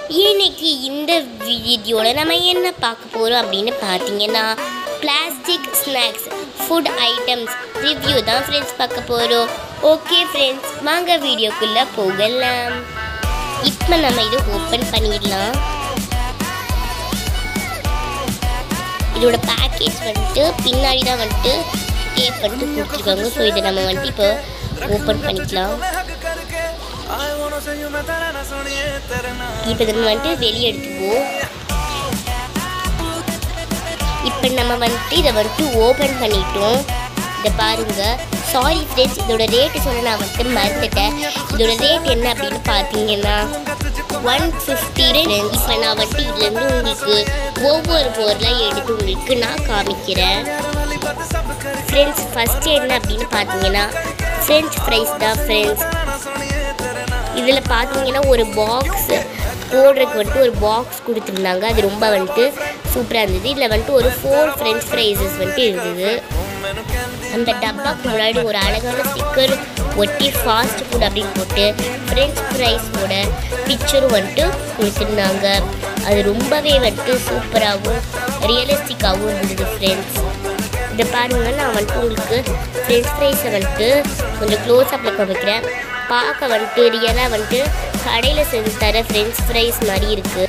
இன்னைக்கு இந்த வீடியோவில் நம்ம என்ன பார்க்க போகிறோம் அப்படின்னு பார்த்தீங்கன்னா plastic snacks food items review தான் ஃப்ரெண்ட்ஸ் பார்க்க போகிறோம் ஓகே ஃப்ரெண்ட்ஸ் வாங்க வீடியோக்குள்ளே போகலாம் இப்போ நம்ம இதை ஓப்பன் பண்ணிடலாம் இதோட பேக்கேஜ் வந்துட்டு பின்னாடி தான் வந்துட்டு டேப் வந்துட்டு கொடுத்துருக்காங்க ஸோ இதை நம்ம வந்துட்டு இப்போ ஓப்பன் பண்ணிக்கலாம் இப்போ நம்ம வந்துட்டு வெளியே எடுத்துக்குவோம் இப்போ நம்ம வந்துட்டு இதை வந்துட்டு ஓப்பன் பண்ணிட்டோம் இதை பாருங்க சாரி ஃப்ரெண்ட்ஸ் இதோட ரேட்டு சொல்ல நான் வந்துட்டு மறந்துட்டேன் இதோட ரேட் என்ன அப்படின்னு பார்த்தீங்கன்னா ஒன் ஃபிஃப்டி இப்போ நான் வந்துட்டு இதுலேருந்து உங்களுக்கு ஒவ்வொரு பொருளாக எடுத்து உங்களுக்கு நான் காமிக்கிறேன் ஃப்ரெண்ட்ஸ் ஃபஸ்ட்டு என்ன அப்படின்னு பார்த்தீங்கன்னா ஃப்ரெஞ்ச் ஃப்ரைஸ் தான் ஃப்ரெண்ட்ஸ் இதில் பார்த்தீங்கன்னா ஒரு பாக்ஸ் போடுறதுக்கு வந்துட்டு ஒரு பாக்ஸ் கொடுத்துருந்தாங்க அது ரொம்ப வந்துட்டு சூப்பராக இருந்தது இதில் வந்துட்டு ஒரு ஃபோர் ஃப்ரெஞ்ச் ஃப்ரைஸஸ் வந்துட்டு இருந்தது அந்த டப்பாக்கு முன்னாடி ஒரு அழகான ஸ்டிக்கர் ஒட்டி ஃபாஸ்ட் ஃபுட் அப்படின்னு போட்டு ஃப்ரெஞ்ச் ஃப்ரைஸோட பிக்சரும் வந்துட்டு கொடுத்துருந்தாங்க அது ரொம்பவே வந்துட்டு சூப்பராகவும் ரியலிஸ்டிக்காகவும் இருந்தது ஃப்ரெண்ட்ஸ் இதை பாருங்க நான் வந்துட்டு உங்களுக்கு ஃப்ரெஞ்ச் ஃப்ரைஸை வந்துட்டு கொஞ்சம் க்ளோஸ் அப்பில் காமிக்கிறேன் பார்க்க வந்துட்டு ரியலாக வந்துட்டு கடையில் செஞ்சு தர ஃப்ரெஞ்ச் ஃப்ரைஸ் மாதிரி இருக்குது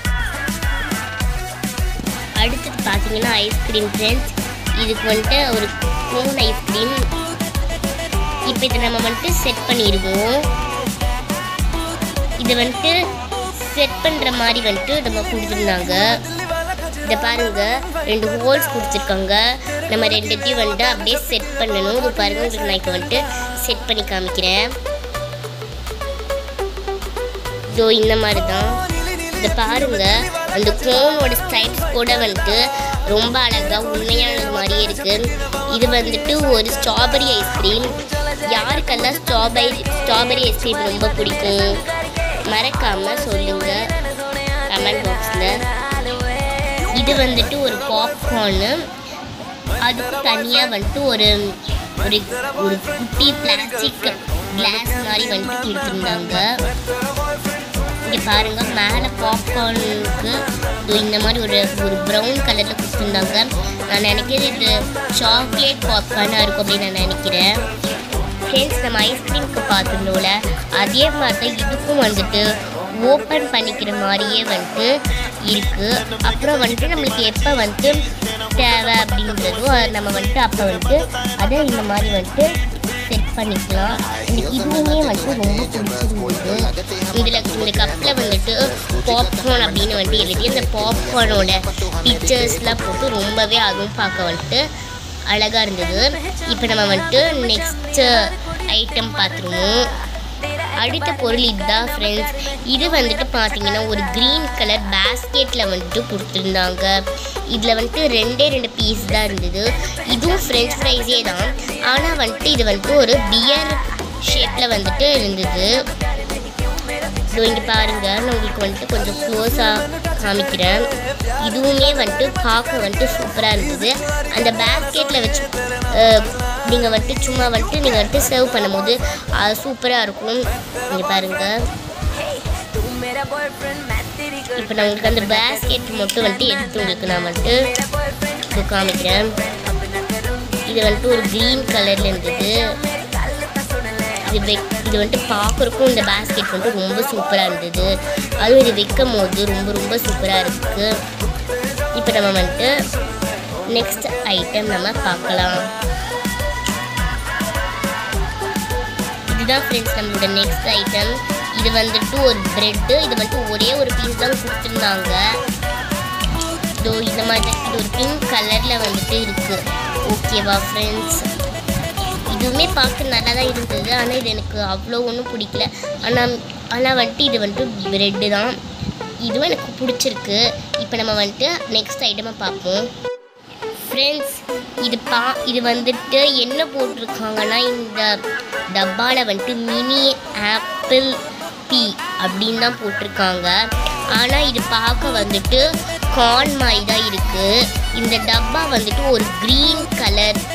அடுத்தது பார்த்தீங்கன்னா ஐஸ்கிரீம் ஃப்ரெண்ட்ஸ் இதுக்கு வந்துட்டு ஒரு கோன் ஐஸ்கிரீம் இப்போ இதை நம்ம வந்துட்டு செட் பண்ணிடுவோம் இதை வந்துட்டு செட் பண்ணுற மாதிரி வந்துட்டு நம்ம கொடுத்துருந்தாங்க இதை பாருங்க ரெண்டு ஹோல்ஸ் கொடுத்துருக்காங்க நம்ம ரெண்டுத்தையும் வந்துட்டு அப்படியே செட் பண்ணணும் இது பாருங்க உங்களுக்கு நான் இப்போ வந்துட்டு செட் பண்ணி காமிக்கிறேன் ஸோ இந்த மாதிரி தான் இதை பாருங்க அந்த கோனோட ஸ்டைப்ஸ் கூட வந்துட்டு ரொம்ப அழகாக உண்மையானது மாதிரியே இருக்கு இது வந்துட்டு ஒரு ஸ்ட்ராபெரி ஐஸ்கிரீம் யாருக்கெல்லாம் ஸ்ட்ராபெரி ஸ்ட்ராபெரி ஐஸ்கிரீம் ரொம்ப பிடிக்கும் மறக்காம சொல்லுங்க கமெண்ட் பாக்ஸில் இது வந்துட்டு ஒரு பாப்கார்னு அதுக்கு தனியாக வந்துட்டு ஒரு ஒரு ஒரு குட்டி பிளாஸ்டிக் கிளாஸ் மாதிரி வந்துட்டு கொடுத்துருந்தாங்க இங்கே பாருங்க மேலே பாப்கார்னுக்கு இந்த மாதிரி ஒரு ஒரு ப்ரௌன் கலரில் கொடுத்துருந்தாங்க நான் நினைக்கிறது இது சாக்லேட் பாப்கார்னாக இருக்கும் அப்படின்னு நான் நினைக்கிறேன் ஃப்ரெண்ட்ஸ் நம்ம ஐஸ்கிரீமுக்கு பார்த்துருந்தோம்ல அதே மாதிரி தான் இதுக்கும் வந்துட்டு ஓப்பன் பண்ணிக்கிற மாதிரியே வந்துட்டு இருக்குது அப்புறம் வந்துட்டு நம்மளுக்கு எப்போ வந்துட்டு தேவை அப்படின்றதோ அதை நம்ம வந்துட்டு அப்போ வந்துட்டு அதை இந்த மாதிரி வந்துட்டு செட் பண்ணிக்கலாம் எனக்கு இதுவுமே வந்துட்டு ரொம்ப பிடிச்சிருந்தது இதில் இந்த கப்பில் வந்துட்டு பாப்கார்ன் அப்படின்னு வந்துட்டு எழுதி அந்த பாப்கார்னோட பிக்சர்ஸ்லாம் போட்டு ரொம்பவே அதுவும் பார்க்க வந்துட்டு அழகாக இருந்தது இப்போ நம்ம வந்துட்டு நெக்ஸ்ட்டு ஐட்டம் பார்த்துருவோம் அடுத்த பொருள் இதுதான் ஃப்ரெண்ட்ஸ் இது வந்துட்டு பார்த்தீங்கன்னா ஒரு க்ரீன் கலர் பேஸ்கெட்டில் வந்துட்டு கொடுத்துருந்தாங்க இதில் வந்துட்டு ரெண்டே ரெண்டு பீஸ் தான் இருந்தது இதுவும் ஃப்ரெஞ்ச் ஃப்ரைஸே தான் ஆனால் வந்துட்டு இது வந்துட்டு ஒரு பியர் ஷேப்பில் வந்துட்டு இருந்தது ஸோ இங்கே பாருங்கள் நான் உங்களுக்கு வந்துட்டு கொஞ்சம் க்ளோஸாக காமிக்கிறேன் இதுவுமே வந்துட்டு பார்க்க வந்துட்டு சூப்பராக இருந்தது அந்த பேஸ்கெட்டில் வச்சு நீங்கள் வந்துட்டு சும்மா வந்துட்டு நீங்கள் வந்துட்டு சர்வ் பண்ணும்போது அது சூப்பராக இருக்கும் இங்கே பாருங்கள் இப்போ நான் உங்களுக்கு அந்த பேஸ்கெட் மட்டும் வந்துட்டு எடுத்து உங்களுக்கு நான் வந்துட்டு இப்போ காமிக்கிறேன் இது வந்துட்டு ஒரு க்ரீன் கலரில் இருந்தது இது வெக் இது வந்துட்டு பார்க்குறக்கும் இந்த பேஸ்கெட் வந்துட்டு ரொம்ப சூப்பராக இருந்தது அதுவும் இது வைக்கும் போது ரொம்ப ரொம்ப சூப்பராக இருக்குது இப்போ நம்ம வந்துட்டு நெக்ஸ்ட் ஐட்டம் நம்ம பார்க்கலாம் இதுதான் ஃப்ரெண்ட்ஸ் நம்மளோட நெக்ஸ்ட் ஐட்டம் இது வந்துட்டு ஒரு ப்ரெட்டு இது வந்துட்டு ஒரே ஒரு பீஸ் தான் கொடுத்துருந்தாங்க இதோ இந்த மாதிரி இது ஒரு பிங்க் கலரில் வந்துட்டு இருக்குது ஓகேவா ஃப்ரெண்ட்ஸ் இதுவுமே பார்க்க நல்லா தான் இருந்தது ஆனால் இது எனக்கு அவ்வளோ ஒன்றும் பிடிக்கல ஆனால் ஆனால் வந்துட்டு இது வந்துட்டு ப்ரெட்டு தான் இதுவும் எனக்கு பிடிச்சிருக்கு இப்போ நம்ம வந்துட்டு நெக்ஸ்ட் ஐட்டமை பார்ப்போம் ஃப்ரெண்ட்ஸ் இது பா இது வந்துட்டு என்ன போட்டிருக்காங்கன்னா இந்த டப்பாவில் வந்துட்டு மினி ஆப்பிள் பி அப்படின்னு தான் போட்டிருக்காங்க ஆனால் இது பார்க்க வந்துட்டு கார்ன் மாதிரி தான் இருக்குது இந்த டப்பா வந்துட்டு ஒரு க்ரீன் கலர்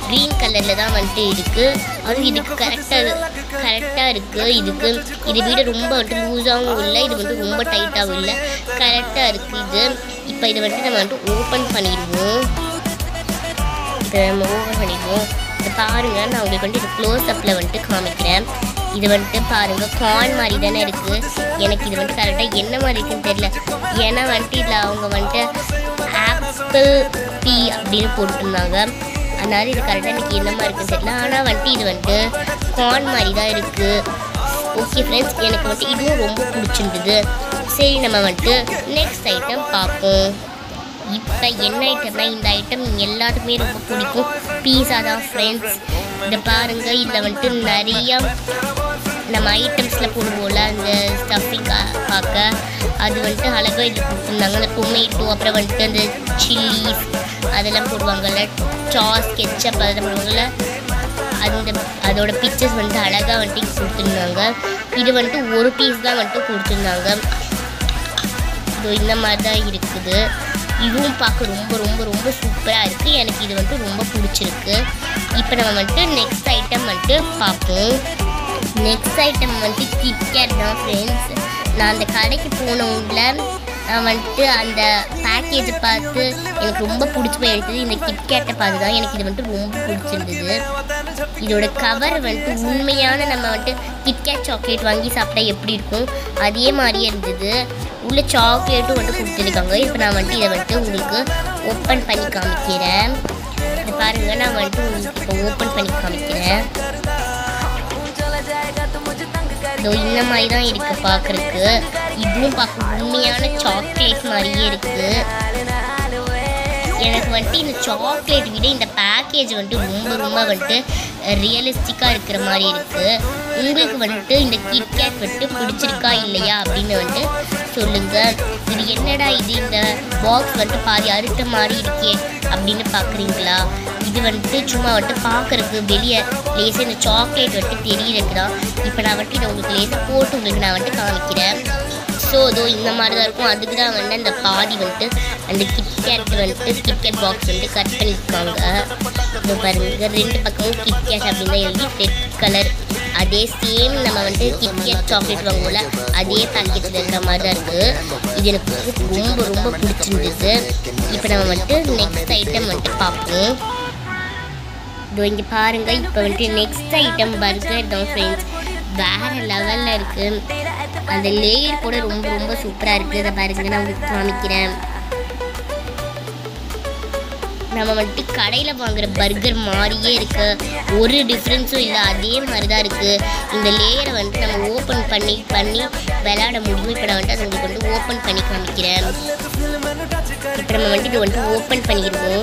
க்ரீன் கலரில் தான் வந்துட்டு இருக்குது அதுவும் இதுக்கு கரெக்டாக கரெக்டாக இருக்குது இதுக்கு இது விட ரொம்ப வந்துட்டு லூஸாகவும் இல்லை இது வந்துட்டு ரொம்ப டைட்டாகவும் இல்லை கரெக்டாக இருக்குது இது இப்போ இதை வந்துட்டு நம்ம வந்துட்டு ஓப்பன் பண்ணிடுவோம் இதை நம்ம ஓப்பன் பண்ணிடுவோம் இதை பாருங்கள் நான் உங்களுக்கு வந்துட்டு இது க்ளோஸ் அப்பில் வந்துட்டு காமிக்கிறேன் இது வந்துட்டு பாருங்கள் கார்ன் மாதிரி தானே இருக்குது எனக்கு இது வந்துட்டு கரெக்டாக என்ன மாதிரி இருக்குன்னு தெரியல ஏன்னா வந்துட்டு இதில் அவங்க வந்துட்டு ஆப்பிள் டீ அப்படின்னு போட்டிருந்தாங்க அதனால இது கரெக்டாக எனக்கு என்ன மாதிரி இருக்குன்னு தெரியல ஆனால் வந்துட்டு இது வந்துட்டு கார்ன் மாதிரி தான் இருக்குது ஓகே ஃப்ரெண்ட்ஸ் எனக்கு வந்துட்டு இதுவும் ரொம்ப பிடிச்சிருந்தது சரி நம்ம வந்துட்டு நெக்ஸ்ட் ஐட்டம் பார்ப்போம் இப்போ என்ன ஐட்டம்னா இந்த ஐட்டம் எல்லாத்துக்குமே ரொம்ப பிடிக்கும் பீஸா தான் ஃப்ரெண்ட்ஸ் இதை பாருங்கள் இதில் வந்துட்டு நிறையா நம்ம ஐட்டம்ஸில் போடுவோம்ல அந்த ஸ்டஃபிங் பார்க்க அது வந்துட்டு அழகாக இது கொடுத்துருந்தாங்க அந்த டொமேட்டோ அப்புறம் வந்துட்டு அந்த சில்லிஸ் அதெல்லாம் போடுவாங்கல்ல சாஸ் கெச்சப் அதெல்லாம் போடுவாங்கல்ல அந்த அதோட பிக்சர்ஸ் வந்துட்டு அழகாக வந்துட்டு கொடுத்துருந்தாங்க இது வந்துட்டு ஒரு பீஸ் தான் வந்துட்டு கொடுத்துருந்தாங்க இதோ இந்த மாதிரி தான் இருக்குது இதுவும் பார்க்க ரொம்ப ரொம்ப ரொம்ப சூப்பராக இருக்குது எனக்கு இது வந்துட்டு ரொம்ப பிடிச்சிருக்கு இப்போ நம்ம வந்துட்டு நெக்ஸ்ட் ஐட்டம் வந்துட்டு பார்ப்போம் நெக்ஸ்ட் ஐட்டம் வந்துட்டு கிட்கேட் தான் ஃப்ரெண்ட்ஸ் நான் அந்த கடைக்கு போனவங்கள நான் வந்துட்டு அந்த பேக்கேஜை பார்த்து எனக்கு ரொம்ப பிடிச்சி போய் எடுத்தது இந்த கிட்கேட்டை பார்த்து தான் எனக்கு இது வந்துட்டு ரொம்ப பிடிச்சிருந்தது இதோட கவர் வந்துட்டு உண்மையான நம்ம வந்துட்டு கிட்கேட் சாக்லேட் வாங்கி சாப்பிட்டா எப்படி இருக்கும் அதே மாதிரியே இருந்தது உள்ள சாக்லேட்டும் வந்துட்டு கொடுத்துருக்காங்க இப்போ நான் வந்துட்டு இதை வந்துட்டு உங்களுக்கு ஓப்பன் பண்ணி காமிக்கிறேன் இது பாருங்க நான் வந்துட்டு உங்களுக்கு இப்போ ஓப்பன் பண்ணி காமிக்கிறேன் இதோ இந்த மாதிரி தான் இருக்கு பார்க்கறதுக்கு இதுவும் பார்க்க உண்மையான சாக்லேட் மாதிரியே இருக்கு எனக்கு வந்துட்டு இந்த சாக்லேட் விட இந்த பேக்கேஜ் வந்துட்டு ரொம்ப ரொம்ப வந்துட்டு ரியலிஸ்டிக்காக இருக்கிற மாதிரி இருக்குது உங்களுக்கு வந்துட்டு இந்த கிட்கேட் வந்துட்டு பிடிச்சிருக்கா இல்லையா அப்படின்னு வந்துட்டு சொல்லுங்கள் இது என்னடா இது இந்த பாக்ஸ் வந்துட்டு பாதி அறுத்த மாதிரி இருக்கே அப்படின்னு பார்க்குறீங்களா இது வந்துட்டு சும்மா வந்துட்டு பார்க்கறதுக்கு வெளியே லேசாக இந்த சாக்லேட் வந்துட்டு தெரியறதுக்கு தான் இப்போ நான் வந்துட்டு இதை உங்களுக்கு லேசாக போட்டு உங்களுக்கு நான் வந்துட்டு காமிக்கிறேன் ஸோ இதோ இந்த மாதிரி தான் இருக்கும் அதுக்கு தான் வந்து அந்த பாதி வந்துட்டு அந்த கிட்கேட் வந்துட்டு கிட்கேட் பாக்ஸ் வந்து கட் பண்ணியிருக்காங்க இதோ பாருங்க ரெண்டு பக்கமும் கிட்கேட் அப்படின்னு தான் எழுதி ரெட் கலர் அதே சேம் நம்ம வந்து கிட்கேட் சாக்லேட் வாங்குவோம்ல அதே பேக்கெட்டில் இருக்கிற மாதிரி தான் இருக்குது இது எனக்கு ரொம்ப ரொம்ப பிடிச்சிருந்தது இப்போ நம்ம வந்துட்டு நெக்ஸ்ட் ஐட்டம் வந்துட்டு பார்ப்போம் இதோ இங்கே பாருங்க இப்போ வந்துட்டு நெக்ஸ்ட் ஐட்டம் பர்கர் தான் ஃப்ரெண்ட்ஸ் வேற லெவலில் இருக்கு அந்த லேயர் கூட ரொம்ப ரொம்ப சூப்பராக இருக்குது அதை பாருங்க நான் உங்களுக்கு காமிக்கிறேன் நம்ம வந்துட்டு கடையில் வாங்குற பர்கர் மாதிரியே இருக்கு ஒரு டிஃப்ரென்ஸும் இல்லை அதே மாதிரி தான் இருக்குது இந்த லேயரை வந்துட்டு நம்ம ஓப்பன் பண்ணி பண்ணி விளையாட முடியும் இப்போ நான் வந்துட்டு அதை உங்களுக்கு வந்து ஓப்பன் பண்ணி காமிக்கிறேன் இப்போ நம்ம வந்துட்டு இது வந்துட்டு ஓப்பன் பண்ணிடுவோம்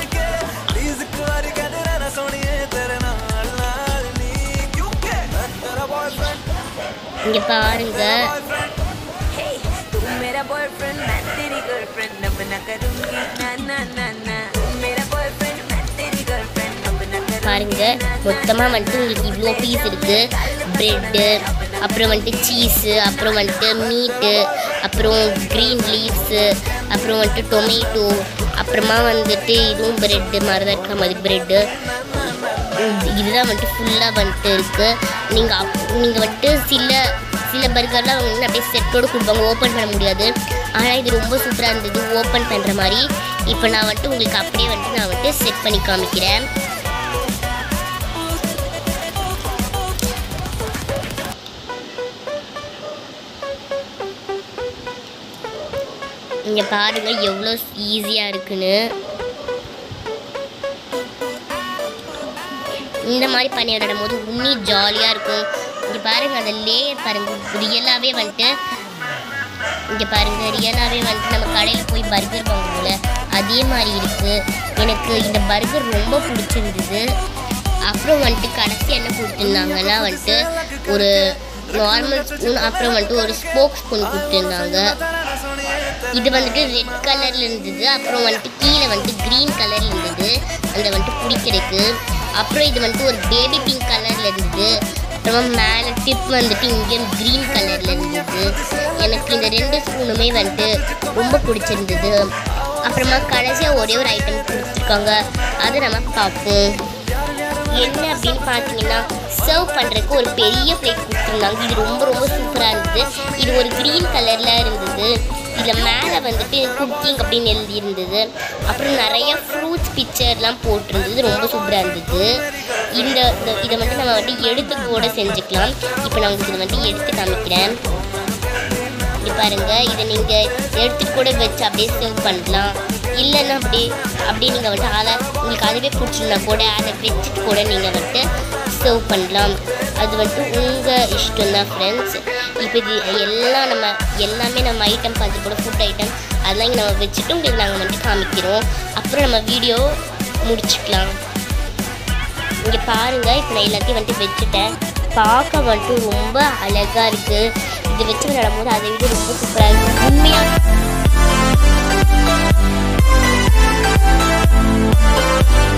இங்கே பாருங்க तू मेरा बॉयफ्रेंड मैं तेरी गर्लफ्रेंड अब ना करूंगी ना ना ना ना मेरा बॉयफ्रेंड मैं तेरी गर्लफ्रेंड अब ना करूंगी பாருங்க மொத்தமாக வந்துட்டு உங்களுக்கு இவ்வளோ பீஸ் இருக்குது ப்ரெட்டு அப்புறம் வந்துட்டு சீஸு அப்புறம் வந்துட்டு மீட்டு அப்புறம் க்ரீன் லீவ்ஸு அப்புறம் வந்துட்டு டொமேட்டோ அப்புறமா வந்துட்டு இதுவும் ப்ரெட்டு மாதிரி தான் இருக்க மாதிரி ப்ரெட்டு இதுதான் வந்துட்டு ஃபுல்லாக வந்துட்டு இருக்குது நீங்கள் அப் நீங்கள் வந்துட்டு சில சில பர்கர்லாம் வாங்கினா அப்படியே செட்டோடு கொடுப்பாங்க ஓப்பன் பண்ண முடியாது ஆனால் இது ரொம்ப சூப்பராக இருந்தது ஓப்பன் பண்ணுற மாதிரி இப்போ நான் வந்துட்டு உங்களுக்கு அப்படியே வந்துட்டு நான் வந்துட்டு செட் பண்ணி காமிக்கிறேன் இங்கே பாருங்க எவ்வளோ ஈஸியாக இருக்குன்னு இந்த மாதிரி பண்ணி விளையாடும் போது உன்னி ஜாலியாக இருக்கும் இங்கே பாருங்க அந்த லேயர் பாருங்க ரியலாகவே வந்துட்டு இங்கே பாருங்க ரியலாகவே வந்துட்டு நம்ம கடையில் போய் பர்கர் வாங்குவோம்ல அதே மாதிரி இருக்குது எனக்கு இந்த பர்கர் ரொம்ப பிடிச்சிருந்தது அப்புறம் வந்துட்டு கடைசி என்ன கொடுத்துருந்தாங்கன்னா வந்துட்டு ஒரு நார்மல் ஸ்பூன் அப்புறம் வந்துட்டு ஒரு ஸ்போக் ஸ்பூன் கொடுத்துருந்தாங்க இது வந்துட்டு ரெட் கலர்ல இருந்தது அப்புறம் வந்துட்டு கீழே வந்துட்டு க்ரீன் கலர்ல இருந்தது அந்த வந்துட்டு பிடிக்கிறதுக்கு அப்புறம் இது வந்துட்டு ஒரு பேபி பிங்க் கலர்ல இருந்தது அப்புறமா மேலே டிப் வந்துட்டு இங்கே க்ரீன் கலர்ல இருந்தது எனக்கு இந்த ரெண்டு ஸ்பூனுமே வந்துட்டு ரொம்ப பிடிச்சிருந்தது அப்புறமா கடைசியாக ஒரே ஒரு ஐட்டம் கொடுத்துருக்காங்க அதை நம்ம பார்ப்போம் என்ன அப்படின்னு பார்த்தீங்கன்னா சர்வ் பண்ணுறதுக்கு ஒரு பெரிய பிளேட் கொடுத்துருந்தாங்க இது ரொம்ப ரொம்ப சூப்பராக இருந்தது இது ஒரு க்ரீன் கலரில் இருந்தது இதில் மேலே வந்துட்டு குக்கிங் அப்படின்னு எழுதி இருந்தது அப்புறம் நிறைய ஃப்ரூட்ஸ் பிக்சர்லாம் போட்டிருந்தது ரொம்ப சூப்பராக இருந்தது இந்த இந்த- இதை வந்து நம்ம வந்துட்டு எடுத்து கூட செஞ்சுக்கலாம் இப்போ நான் உங்களுக்கு இதை வந்துட்டு எடுத்து காமிக்கிறேன் இங்க பாருங்க இதை நீங்க எடுத்துட்டு கூட வச்சு அப்படியே சர்வ் பண்ணலாம் இல்லைன்னா அப்படி அப்படியே நீங்க வந்துட்டு அதை உங்களுக்கு அதுவே பிடிச்சிருந்தா கூட அதை வச்சுட்டு கூட நீங்க வந்துட்டு சர்வ் பண்ணலாம் அது வந்துட்டு உங்க இஷ்டம் தான் ஃப்ரெண்ட்ஸ் இப்போ இது எல்லாம் நம்ம எல்லாமே நம்ம ஐட்டம் பார்த்து கூட ஃபுட் ஐட்டம் அதெல்லாம் இங்கே நம்ம வச்சுட்டு உங்களுக்கு நாங்கள் வந்துட்டு காமிக்கிறோம் அப்புறம் நம்ம வீடியோ முடிச்சுக்கலாம் இங்கே பாருங்க இப்போ நான் எல்லாத்தையும் வந்துட்டு வச்சுட்டேன் பார்க்க வந்துட்டு ரொம்ப அழகாக இருக்குது இது வச்சு விளையாடும் போது அதை விட ரொம்ப சூப்பராக இருக்குது உண்மையாக